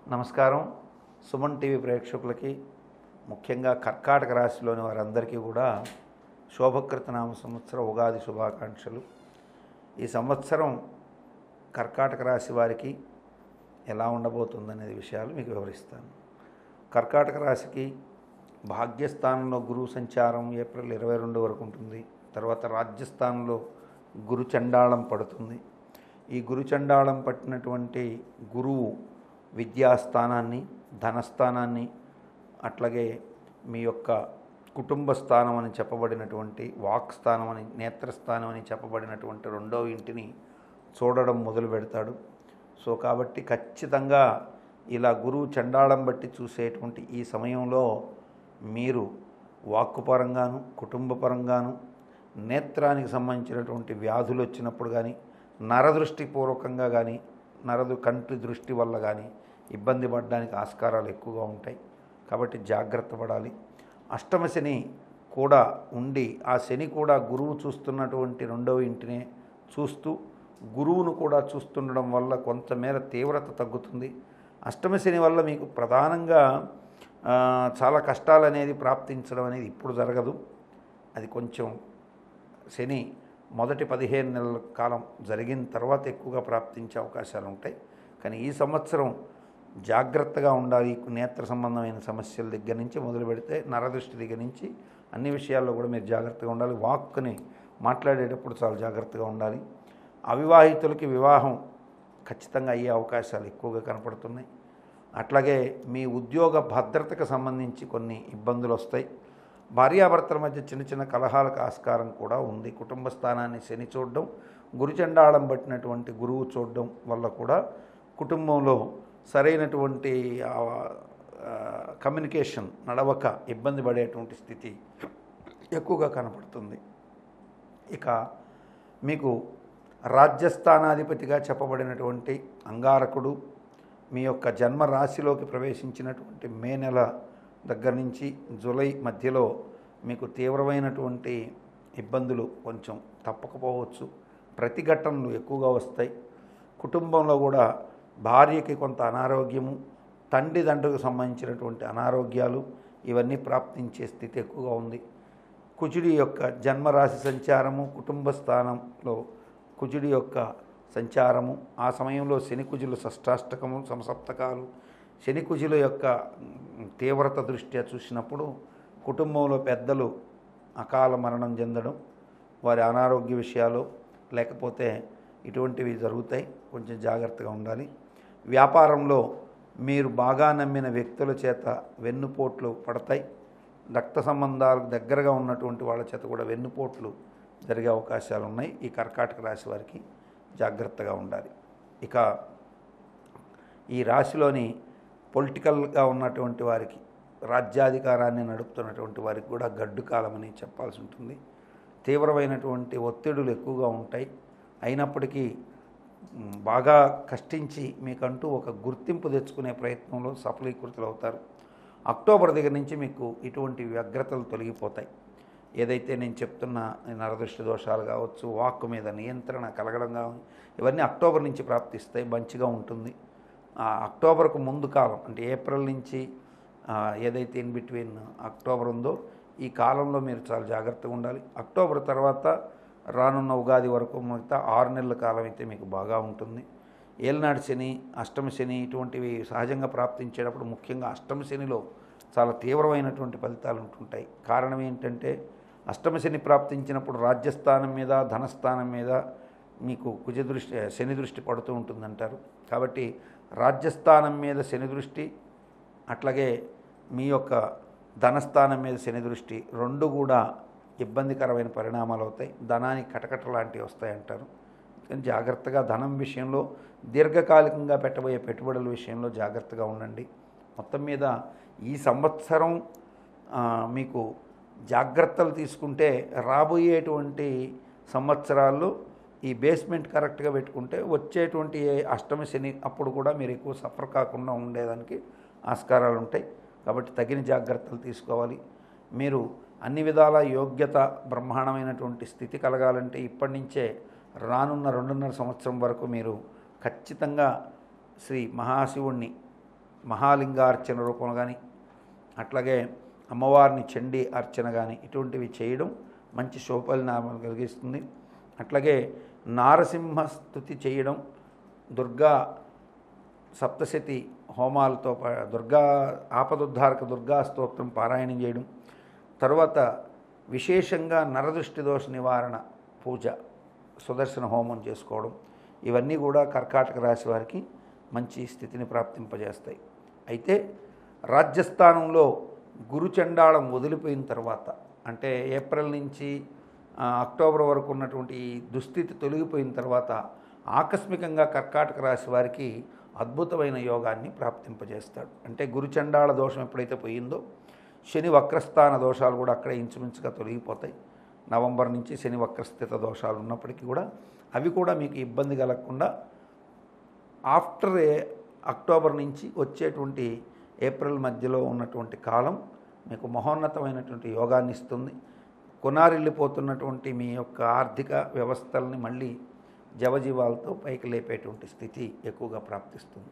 నమస్కారం సుమన్ టీవీ ప్రేక్షకులకి ముఖ్యంగా కర్కాటక రాశిలోని వారందరికీ కూడా శోభకృత నామ సంవత్సర ఉగాది శుభాకాంక్షలు ఈ సంవత్సరం కర్కాటక రాశి వారికి ఎలా ఉండబోతుందనే విషయాలు మీకు వివరిస్తాను కర్కాటక రాశికి భాగ్యస్థానంలో గురువు సంచారం ఏప్రిల్ ఇరవై రెండు వరకు ఉంటుంది తర్వాత రాజ్యస్థానంలో గురు చండాళం పడుతుంది ఈ గురు చండాళం పట్టినటువంటి గురువు విద్యాస్థానాన్ని ధనస్థానాన్ని అట్లాగే మీ యొక్క కుటుంబ స్థానం అని చెప్పబడినటువంటి వాక్ స్థానం అని నేత్రస్థానం అని చెప్పబడినటువంటి రెండో ఇంటిని చూడడం మొదలు పెడతాడు సో కాబట్టి ఖచ్చితంగా ఇలా గురువు చండాళం బట్టి చూసేటువంటి ఈ సమయంలో మీరు వాక్కుపరంగాను కుటుంబ పరంగాను నేత్రానికి సంబంధించినటువంటి వ్యాధులు వచ్చినప్పుడు కానీ నరదృష్టి పూర్వకంగా కానీ నరదు కంటి దృష్టి వల్ల కానీ ఇబ్బంది పడడానికి ఆస్కారాలు ఎక్కువగా ఉంటాయి కాబట్టి జాగ్రత్త పడాలి అష్టమ శని కూడా ఉండి ఆ శని కూడా గురువు చూస్తున్నటువంటి రెండవ ఇంటినే చూస్తూ గురువును కూడా చూస్తుండడం వల్ల కొంతమేర తీవ్రత తగ్గుతుంది అష్టమ శని వల్ల మీకు ప్రధానంగా ఆ, చాలా కష్టాలు అనేది ప్రాప్తించడం అనేది ఇప్పుడు జరగదు అది కొంచెం శని మొదటి పదిహేను నెలల కాలం జరిగిన తర్వాత ఎక్కువగా ప్రాప్తించే అవకాశాలు ఉంటాయి కానీ ఈ సంవత్సరం జాగ్రత్తగా ఉండాలి నేత్ర సంబంధమైన సమస్యల దగ్గర నుంచి మొదలు పెడితే నరదృష్టి దగ్గర నుంచి అన్ని విషయాల్లో కూడా మీరు జాగ్రత్తగా ఉండాలి వాక్కుని మాట్లాడేటప్పుడు చాలా జాగ్రత్తగా ఉండాలి అవివాహితులకి వివాహం ఖచ్చితంగా అయ్యే అవకాశాలు ఎక్కువగా కనపడుతున్నాయి అట్లాగే మీ ఉద్యోగ భద్రతకు సంబంధించి కొన్ని ఇబ్బందులు వస్తాయి భార్యాభర్తల మధ్య చిన్న చిన్న కలహాలకు ఆస్కారం కూడా ఉంది కుటుంబ స్థానాన్ని శని చూడడం గురుచండాళం పట్టినటువంటి గురువు చూడడం వల్ల కూడా కుటుంబంలో సరైనటువంటి ఆ, ఆ, కమ్యూనికేషన్ నడవక ఇబ్బంది పడేటువంటి స్థితి ఎక్కువగా కనపడుతుంది ఇక మీకు రాజ్యస్థానాధిపతిగా చెప్పబడినటువంటి అంగారకుడు మీ యొక్క జన్మ రాశిలోకి ప్రవేశించినటువంటి మే నెల దగ్గర నుంచి జూలై మధ్యలో మీకు తీవ్రమైనటువంటి ఇబ్బందులు కొంచెం తప్పకపోవచ్చు ప్రతిఘటనలు ఎక్కువగా వస్తాయి కుటుంబంలో కూడా భార్యకి కొంత అనారోగ్యము తండ్రి దండ్రికి సంబంధించినటువంటి అనారోగ్యాలు ఇవన్నీ ప్రాప్తించే స్థితి ఎక్కువగా ఉంది కుజుడి యొక్క జన్మరాశి సంచారము కుటుంబ స్థానంలో కుజుడి యొక్క సంచారము ఆ సమయంలో శని కుజులు షష్టాష్టకము సమసప్తకాలు శని కుజుల యొక్క మ్, తీవ్రత దృష్ట్యా చూసినప్పుడు కుటుంబంలో పెద్దలు అకాల మరణం చెందడం వారి అనారోగ్య విషయాలు లేకపోతే ఇటువంటివి జరుగుతాయి కొంచెం జాగ్రత్తగా ఉండాలి వ్యాపారంలో మీరు బాగా నమ్మిన వ్యక్తుల చేత వెన్నుపోట్లు పడతాయి రక్త సంబంధాలకు దగ్గరగా ఉన్నటువంటి వాళ్ళ చేత కూడా వెన్నుపోట్లు జరిగే అవకాశాలు ఉన్నాయి ఈ కర్కాటక రాశి వారికి జాగ్రత్తగా ఉండాలి ఇక ఈ రాశిలోని పొలిటికల్గా ఉన్నటువంటి వారికి రాజ్యాధికారాన్ని నడుపుతున్నటువంటి వారికి కూడా గడ్డు కాలమని చెప్పాల్సి ఉంటుంది తీవ్రమైనటువంటి ఒత్తిడులు ఎక్కువగా ఉంటాయి అయినప్పటికీ మ్, బాగా కష్టించి మీకంటూ ఒక గుర్తింపు తెచ్చుకునే ప్రయత్నంలో సఫలీకృతులు అవుతారు అక్టోబర్ దగ్గర నుంచి మీకు ఇటువంటి వ్యగ్రతలు తొలగిపోతాయి ఏదైతే నేను చెప్తున్న నరదృష్టి దోషాలు కావచ్చు వాక్కు మీద నియంత్రణ కలగడం కావచ్చు ఇవన్నీ అక్టోబర్ నుంచి ప్రాప్తిస్తాయి మంచిగా ఉంటుంది ఆ అక్టోబర్కు ముందు కాలం అంటే ఏప్రిల్ నుంచి ఆ, ఏదైతే ఇన్ బిట్వీన్ అక్టోబర్ ఉందో ఈ కాలంలో మీరు చాలా జాగ్రత్తగా ఉండాలి అక్టోబర్ తర్వాత రానున్న ఉగాది వరకు మిగతా ఆరు నెలల కాలం అయితే మీకు బాగా ఉంటుంది ఏలనాడు శని అష్టమ శని ఇటువంటివి సహజంగా ప్రాప్తించేటప్పుడు ముఖ్యంగా అష్టమ శనిలో చాలా తీవ్రమైనటువంటి ఫలితాలు ఉంటుంటాయి కారణం ఏంటంటే అష్టమ శని ప్రాప్తించినప్పుడు రాజ్యస్థానం మీద ధనస్థానం మీద మీకు కుజ దృష్టి శని దృష్టి పడుతూ ఉంటుందంటారు కాబట్టి రాజ్యస్థానం మీద శని దృష్టి అట్లాగే మీ యొక్క ధనస్థానం మీద శని దృష్టి రెండు కూడా ఇబ్బందికరమైన పరిణామాలు అవుతాయి ధనానికి కటకట లాంటివి వస్తాయంటారు కానీ జాగ్రత్తగా ధనం విషయంలో దీర్ఘకాలికంగా పెట్టబోయే పెట్టుబడుల విషయంలో జాగ్రత్తగా ఉండండి మొత్తం మీద ఈ సంవత్సరం ఆ, మీకు జాగ్రత్తలు తీసుకుంటే రాబోయేటువంటి సంవత్సరాల్లో ఈ బేస్మెంట్ కరెక్ట్గా పెట్టుకుంటే వచ్చేటువంటి ఏ అష్టమ శని అప్పుడు కూడా మీరు ఎక్కువ సఫర్ కాకుండా ఉండేదానికి ఆస్కారాలు ఉంటాయి కాబట్టి తగిన జాగ్రత్తలు తీసుకోవాలి మీరు అన్ని విధాల యోగ్యత బ్రహ్మాండమైనటువంటి స్థితి కలగాలంటే ఇప్పటి నుంచే రానున్న రెండున్నర సంవత్సరం వరకు మీరు ఖచ్చితంగా శ్రీ మహాశివుణ్ణి మహాలింగార్చన రూపంలో కానీ అట్లాగే అమ్మవారిని చండీ అర్చన కానీ ఇటువంటివి చేయడం మంచి శుభపరిణామాలు కలిగిస్తుంది అట్లాగే నారసింహ స్థుతి చేయడం దుర్గా సప్తశతి హోమాలతో పా- దుర్గా ఆపదుద్ధారక దుర్గా స్తోత్రం పారాయణం చేయడం తర్వాత విశేషంగా నరదృష్టి దోష నివారణ పూజ సుదర్శన హోమం చేసుకోవడం ఇవన్నీ కూడా కర్కాటక రాశి వారికి మంచి స్థితిని ప్రాప్తింపజేస్తాయి అయితే రాజ్యస్థానంలో గురుచండాళం వదిలిపోయిన తర్వాత అంటే ఏప్రిల్ నుంచి ఆ, అక్టోబర్ వరకు ఉన్నటువంటి ఈ దుస్థితి తొలగిపోయిన తర్వాత ఆకస్మికంగా కర్కాటక రాశి వారికి అద్భుతమైన యోగాన్ని ప్రాప్తింపజేస్తాడు అంటే గురుచండాళ దోషం ఎప్పుడైతే పోయిందో శని వక్రస్థాన దోషాలు కూడా అక్కడే ఇంచుమించుగా తొలగిపోతాయి నవంబర్ నుంచి శని వక్రస్థిత దోషాలు ఉన్నప్పటికీ కూడా అవి కూడా మీకు ఇబ్బంది కలగకుండా ఆఫ్టర్ ఏ అక్టోబర్ నుంచి వచ్చేటువంటి ఏప్రిల్ మధ్యలో ఉన్నటువంటి కాలం మీకు మహోన్నతమైనటువంటి యోగాన్ని ఇస్తుంది కొనారిల్లిపోతున్నటువంటి మీ యొక్క ఆర్థిక వ్యవస్థల్ని మళ్ళీ జవజీవాలతో పైకి లేపేటువంటి స్థితి ఎక్కువగా ప్రాప్తిస్తుంది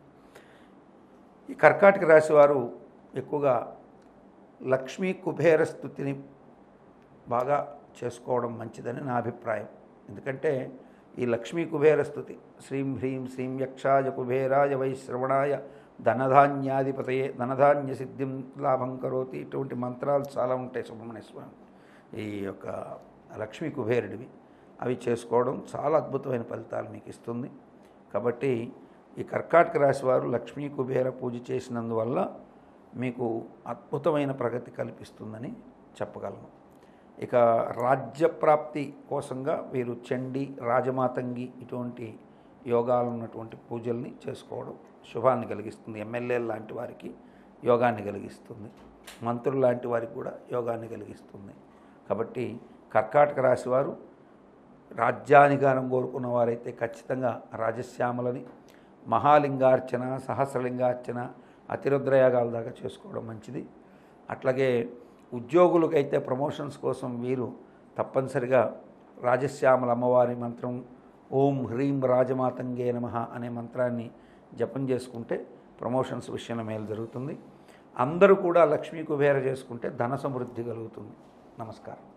ఈ కర్కాటక రాశి వారు ఎక్కువగా లక్ష్మీ కుబేర స్థుతిని బాగా చేసుకోవడం మంచిదని నా అభిప్రాయం ఎందుకంటే ఈ లక్ష్మీ కుబేర స్థుతి శ్రీం హ్రీం శ్రీం యక్షాయ కుబేరాయ వైశ్రవణాయ ధనధాన్యాధిపతయే ధనధాన్య సిద్ధిం లాభం కరోతి ఇటువంటి మంత్రాలు చాలా ఉంటాయి సుబ్రహ్మణ్య స్వామి ఈ యొక్క లక్ష్మీ కుబేరుడివి అవి చేసుకోవడం చాలా అద్భుతమైన ఫలితాలు మీకు ఇస్తుంది కాబట్టి ఈ కర్కాటక రాశి వారు లక్ష్మీ కుబేర పూజ చేసినందువల్ల మీకు అద్భుతమైన ప్రగతి కల్పిస్తుందని చెప్పగలను ఇక రాజ్యప్రాప్తి కోసంగా వీరు చండి రాజమాతంగి ఇటువంటి యోగాలు ఉన్నటువంటి పూజల్ని చేసుకోవడం శుభాన్ని కలిగిస్తుంది ఎమ్మెల్యే లాంటి వారికి యోగాన్ని కలిగిస్తుంది మంత్రులు లాంటి వారికి కూడా యోగాన్ని కలిగిస్తుంది కాబట్టి కర్కాటక రాశి వారు రాజ్యాధికారం కోరుకున్న వారైతే ఖచ్చితంగా రాజశ్యామలని మహాలింగార్చన సహస్రలింగార్చన అతిరుద్రయాగాల దాకా చేసుకోవడం మంచిది అట్లాగే ఉద్యోగులకైతే ప్రమోషన్స్ కోసం వీరు తప్పనిసరిగా రాజశ్యామల అమ్మవారి మంత్రం ఓం హ్రీం రాజమాతంగే నమ అనే మంత్రాన్ని జపం చేసుకుంటే ప్రమోషన్స్ విషయంలో మేలు జరుగుతుంది అందరూ కూడా లక్ష్మీ కుబేర చేసుకుంటే ధన సమృద్ధి కలుగుతుంది నమస్కారం